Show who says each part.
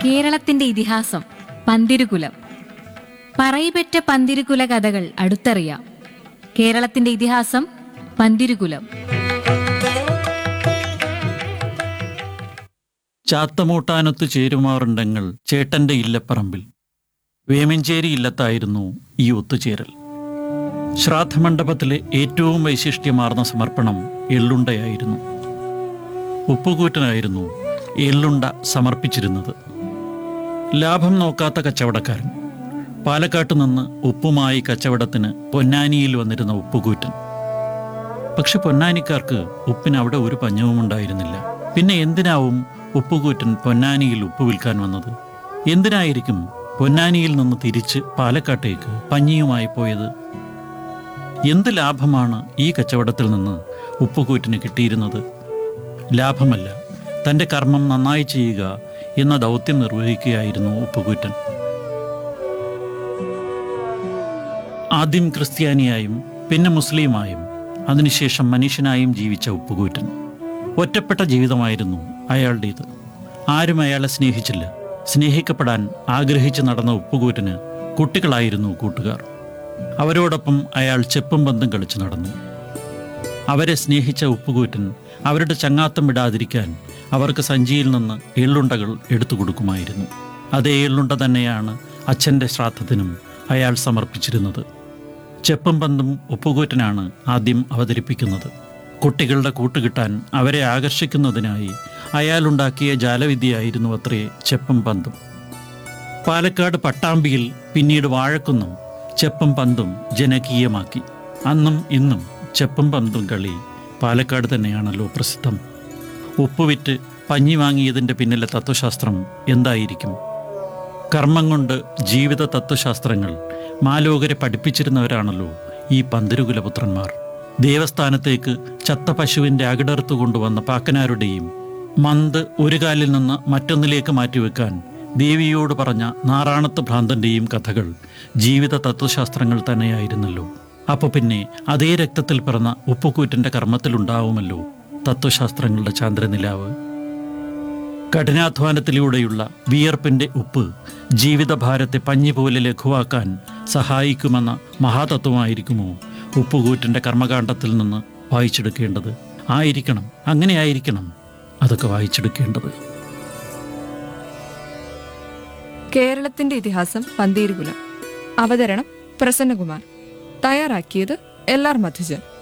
Speaker 1: കേരളത്തിന്റെ ഇതിഹാസം പന്തിരുകുലം പറയിപെറ്റ പന്തിരുകുല കഥകൾ അടുത്തറിയാം കേരളത്തിന്റെ ഇതിഹാസം പന്തിരുകുലം
Speaker 2: ചാത്തമൂട്ടാനൊത്തു ചേരുമാറുണ്ടെങ്ങൾ ചേട്ടന്റെ ഇല്ലപ്പറമ്പിൽ വേമഞ്ചേരി ഇല്ലത്തായിരുന്നു ഈ ഒത്തുചേരൽ ശ്രാദ്ധമണ്ഡപത്തിലെ ഏറ്റവും വൈശിഷ്ട്യമാർന്ന സമർപ്പണം എള്ളുണ്ടയായിരുന്നു ഉപ്പുകൂറ്റനായിരുന്നു എള്ളുണ്ട സമർപ്പിച്ചിരുന്നത് ലാഭം നോക്കാത്ത കച്ചവടക്കാരൻ പാലക്കാട്ട് നിന്ന് ഉപ്പുമായി കച്ചവടത്തിന് പൊന്നാനിയിൽ വന്നിരുന്ന ഉപ്പുകൂറ്റൻ പക്ഷെ പൊന്നാനിക്കാർക്ക് ഉപ്പിന് അവിടെ ഒരു പഞ്ഞവും ഉണ്ടായിരുന്നില്ല പിന്നെ എന്തിനാവും ഉപ്പുകൂറ്റൻ പൊന്നാനിയിൽ ഉപ്പ് വിൽക്കാൻ വന്നത് എന്തിനായിരിക്കും പൊന്നാനിയിൽ നിന്ന് തിരിച്ച് പാലക്കാട്ടേക്ക് പഞ്ഞിയുമായി പോയത് എന്ത് ലാഭമാണ് ഈ കച്ചവടത്തിൽ നിന്ന് ഉപ്പുകൂറ്റിന് കിട്ടിയിരുന്നത് ലാഭമല്ല തൻ്റെ കർമ്മം നന്നായി ചെയ്യുക എന്ന ദൗത്യം നിർവഹിക്കുകയായിരുന്നു ഉപ്പുകൂറ്റൻ ആദ്യം ക്രിസ്ത്യാനിയായും പിന്നെ മുസ്ലിമായും അതിനുശേഷം മനുഷ്യനായും ജീവിച്ച ഉപ്പുകൂറ്റൻ ഒറ്റപ്പെട്ട ജീവിതമായിരുന്നു അയാളുടേത് ആരും അയാളെ സ്നേഹിച്ചില്ല സ്നേഹിക്കപ്പെടാൻ ആഗ്രഹിച്ച് നടന്ന ഉപ്പുകൂറ്റന് കുട്ടികളായിരുന്നു കൂട്ടുകാർ അവരോടൊപ്പം അയാൾ ചെപ്പും പന്തും കളിച്ചു നടന്നു അവരെ സ്നേഹിച്ച ഉപ്പുകൂറ്റൻ അവരുടെ ചങ്ങാത്തം വിടാതിരിക്കാൻ അവർക്ക് സഞ്ചിയിൽ നിന്ന് എള്ളുണ്ടകൾ എടുത്തു കൊടുക്കുമായിരുന്നു അതേ എള്ളുണ്ട തന്നെയാണ് അച്ഛൻ്റെ ശ്രാദ്ധത്തിനും അയാൾ സമർപ്പിച്ചിരുന്നത് ചെപ്പും പന്തും ഉപ്പുകൂറ്റനാണ് ആദ്യം അവതരിപ്പിക്കുന്നത് കുട്ടികളുടെ കൂട്ടുകിട്ടാൻ അവരെ ആകർഷിക്കുന്നതിനായി അയാളുണ്ടാക്കിയ ജാലവിദ്യയായിരുന്നു അത്രേ ചെപ്പും പന്തും പാലക്കാട് പട്ടാമ്പിയിൽ പിന്നീട് വാഴക്കുന്നും ചെപ്പും പന്തും ജനകീയമാക്കി അന്നും ഇന്നും ചെപ്പും പന്തും കളി പാലക്കാട് തന്നെയാണല്ലോ പ്രസിദ്ധം ഉപ്പുവിറ്റ് പഞ്ഞി വാങ്ങിയതിൻ്റെ പിന്നിലെ തത്വശാസ്ത്രം എന്തായിരിക്കും കർമ്മം കൊണ്ട് ജീവിത തത്വശാസ്ത്രങ്ങൾ മാലോകരെ പഠിപ്പിച്ചിരുന്നവരാണല്ലോ ഈ പന്തിരുകുലപുത്രന്മാർ ദേവസ്ഥാനത്തേക്ക് ചത്ത പശുവിൻ്റെ അകിടർത്ത് കൊണ്ടുവന്ന പാക്കനാരുടെയും മന്ത് ഒരു കാലിൽ നിന്ന് മറ്റൊന്നിലേക്ക് മാറ്റിവെക്കാൻ ദേവിയോട് പറഞ്ഞ നാറാണത്ത് ഭ്രാന്തന്റെയും കഥകൾ ജീവിത തത്വശാസ്ത്രങ്ങൾ തന്നെയായിരുന്നല്ലോ അപ്പോൾ പിന്നെ അതേ രക്തത്തിൽ പിറന്ന ഉപ്പുകൂറ്റന്റെ കർമ്മത്തിലുണ്ടാവുമല്ലോ തത്വശാസ്ത്രങ്ങളുടെ ചാന്ദ്രനിലാവ് കഠിനാധ്വാനത്തിലൂടെയുള്ള വിയർപ്പിന്റെ ഉപ്പ് ജീവിതഭാരത്തെ പഞ്ഞി പോലെ ലഘുവാക്കാൻ സഹായിക്കുമെന്ന മഹാതത്വമായിരിക്കുമോ ഉപ്പുകൂറ്റിന്റെ കർമ്മകാണ്ഡത്തിൽ നിന്ന് വായിച്ചെടുക്കേണ്ടത് ആയിരിക്കണം അങ്ങനെയായിരിക്കണം അതൊക്കെ വായിച്ചെടുക്കേണ്ടത്
Speaker 3: കേരളത്തിന്റെ ഇതിഹാസം പന്തീരുകുലം അവതരണം പ്രസന്നകുമാർ തയ്യാറാക്കിയത് എൽ ആർ മധുജൻ